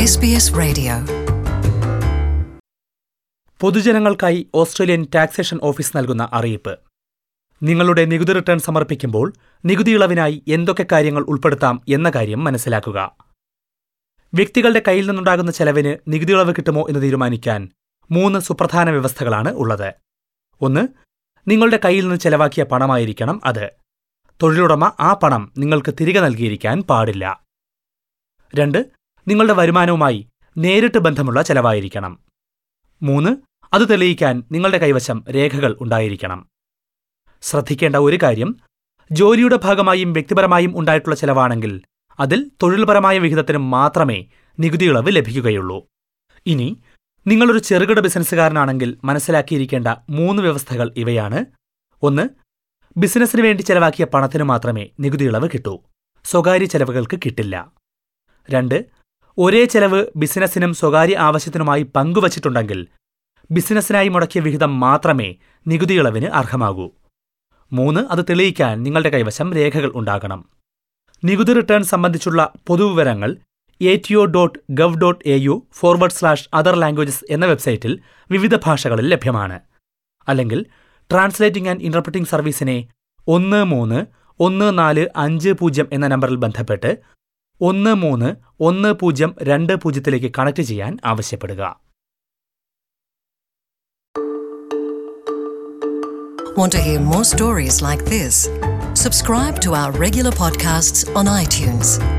SBS Radio. പൊതുജനങ്ങൾക്കായി Australian taxation office നൽകുന്ന അറിയിപ്പ് നിങ്ങളുടെ നികുതി റിട്ടേൺ സമർപ്പിക്കുമ്പോൾ നികുതി ഇളവിനായി എന്തൊക്കെ കാര്യങ്ങൾ ഉൾപ്പെടുത്താം എന്ന കാര്യം മനസ്സിലാക്കുക വ്യക്തികളുടെ കയ്യിൽ നിന്നുണ്ടാകുന്ന ചെലവിന് നികുതി ഇളവ് കിട്ടുമോ എന്ന് തീരുമാനിക്കാൻ മൂന്ന് സുപ്രധാന വ്യവസ്ഥകളാണ് ഉള്ളത് ഒന്ന് നിങ്ങളുടെ കയ്യിൽ നിന്ന് ചെലവാക്കിയ പണമായിരിക്കണം അത് തൊഴിലുടമ ആ പണം നിങ്ങൾക്ക് തിരികെ നൽകിയിരിക്കാൻ പാടില്ല രണ്ട് നിങ്ങളുടെ വരുമാനവുമായി നേരിട്ട് ബന്ധമുള്ള ചെലവായിരിക്കണം മൂന്ന് അത് തെളിയിക്കാൻ നിങ്ങളുടെ കൈവശം രേഖകൾ ഉണ്ടായിരിക്കണം ശ്രദ്ധിക്കേണ്ട ഒരു കാര്യം ജോലിയുടെ ഭാഗമായും വ്യക്തിപരമായും ഉണ്ടായിട്ടുള്ള ചെലവാണെങ്കിൽ അതിൽ തൊഴിൽപരമായ വിഹിതത്തിന് മാത്രമേ നികുതി ഇളവ് ലഭിക്കുകയുള്ളൂ ഇനി നിങ്ങളൊരു ചെറുകിട ബിസിനസ്സുകാരനാണെങ്കിൽ മനസ്സിലാക്കിയിരിക്കേണ്ട മൂന്ന് വ്യവസ്ഥകൾ ഇവയാണ് ഒന്ന് ബിസിനസ്സിന് വേണ്ടി ചെലവാക്കിയ പണത്തിന് മാത്രമേ നികുതി ഇളവ് കിട്ടൂ സ്വകാര്യ ചെലവുകൾക്ക് കിട്ടില്ല രണ്ട് ഒരേ ചെലവ് ബിസിനസ്സിനും സ്വകാര്യ ആവശ്യത്തിനുമായി പങ്കുവച്ചിട്ടുണ്ടെങ്കിൽ ബിസിനസ്സിനായി മുടക്കിയ വിഹിതം മാത്രമേ നികുതി ഇളവിന് അർഹമാകൂ മൂന്ന് അത് തെളിയിക്കാൻ നിങ്ങളുടെ കൈവശം രേഖകൾ ഉണ്ടാകണം നികുതി റിട്ടേൺ സംബന്ധിച്ചുള്ള പൊതുവിവരങ്ങൾ A T O dot gov dot A U forward slash other languages എന്ന വെബ്സൈറ്റിൽ വിവിധ ഭാഷകളിൽ ലഭ്യമാണ് അല്ലെങ്കിൽ ട്രാൻസ്ലേറ്റിംഗ് ആൻഡ് ഇന്റർപ്രറ്റിംഗ് സർവീസിനെ ഒന്ന് മൂന്ന് ഒന്ന് നാല് അഞ്ച് പൂജ്യം എന്ന നമ്പറിൽ ബന്ധപ്പെട്ട് ഒന്ന് മൂന്ന് ഒന്ന് പൂജ്യം രണ്ട് പൂജ്യത്തിലേക്ക് കണക്ട് ചെയ്യാൻ ആവശ്യപ്പെടുക Want to hear more stories like this? Subscribe to our regular podcasts on iTunes.